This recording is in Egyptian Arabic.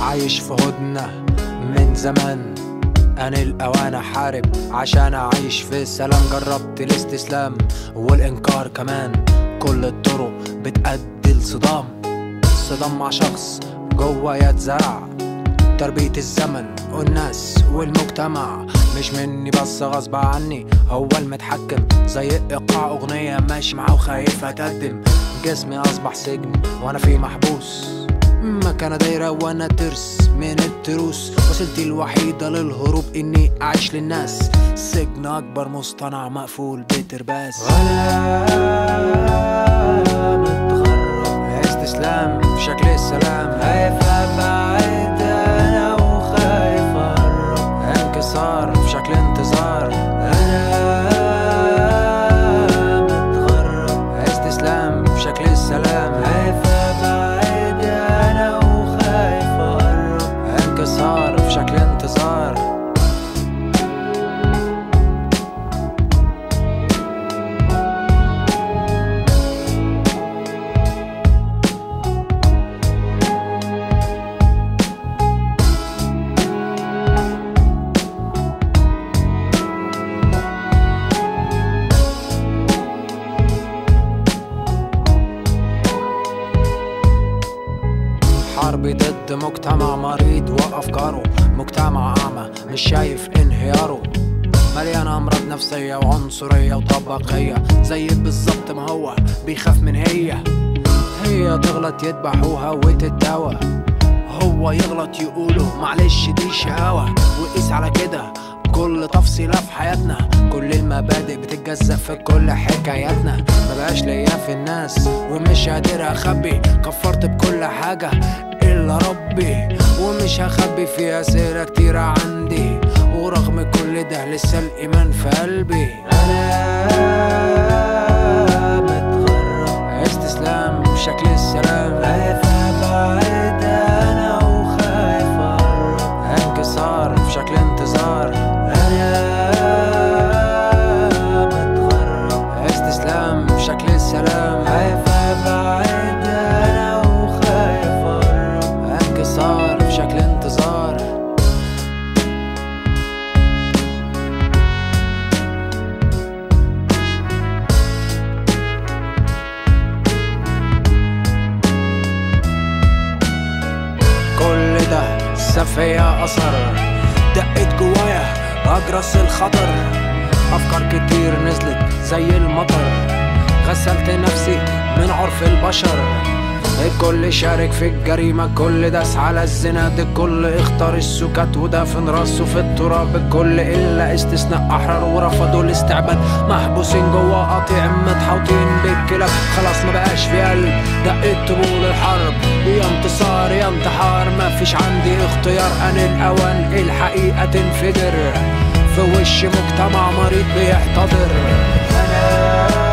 عايش في هدنة من زمان أنا الأوان أحارب عشان أعيش في سلام جربت الاستسلام والإنكار كمان كل الطرق بتأدي لصدام صدام مع شخص جوا يتزرع تربية الزمن والناس والمجتمع مش مني بس غصب عني هو المتحكم زي ايقاع اغنية ماشي معاه وخايف اتقدم جسمي اصبح سجن وانا فيه محبوس مكانة دايرة وانا ترس من التروس وسيلتي الوحيدة للهروب اني اعيش للناس سجن اكبر مصطنع مقفول بترباس استسلام في شكل السلام خايف ابعد انا وخايف اقرب انكسار في شكل انتظار انا متغرب استسلام في شكل السلام خايف ابعد انا وخايف اقرب انكسار في شكل انتظار حرب ضد مجتمع مريض وافكاره مجتمع اعمى مش شايف انهياره مليان امراض نفسيه وعنصريه وطبقيه زي بالظبط ما هو بيخاف من هي هي تغلط يذبحوها وتتداوى هو يغلط يقولوا معلش دي شقاوة وقيس على كده كل تفصيلة في حياتنا كل المبادئ بتتجزأ في كل حكاياتنا ما بقاش ليا في الناس ومش قادر اخبي كفرت بكل حاجة الا ربي ومش هخبي في اسئلة كتيرة عندي ورغم كل ده لسه الايمان في قلبي انا متغرب استسلام بشكل السلام خايف ابعد انا وخايف اقرب انكسار في شكل انتظار انا متغرب استسلام بشكل السلام خايف ابعد انا وخايف اقرب انكسار في شكل انتظار كل ده ساب فيا اثر دقت جوايا اجرس الخطر افكار كتير نزلت زي المطر غسلت نفسي من عرف البشر الكل شارك في الجريمة كل داس على الزنا الكل اختار السكات ودفن راسه في التراب الكل إلا استثناء أحرار ورفضوا الاستعباد محبوسين جوا قطيع متحوطين بالكلاب خلاص ما بقاش في قلب دقت طبول الحرب يا انتصار يا انتحار ما فيش عندي اختيار أنا الأوان الحقيقة تنفجر في وش مجتمع مريض بيحتضر أنا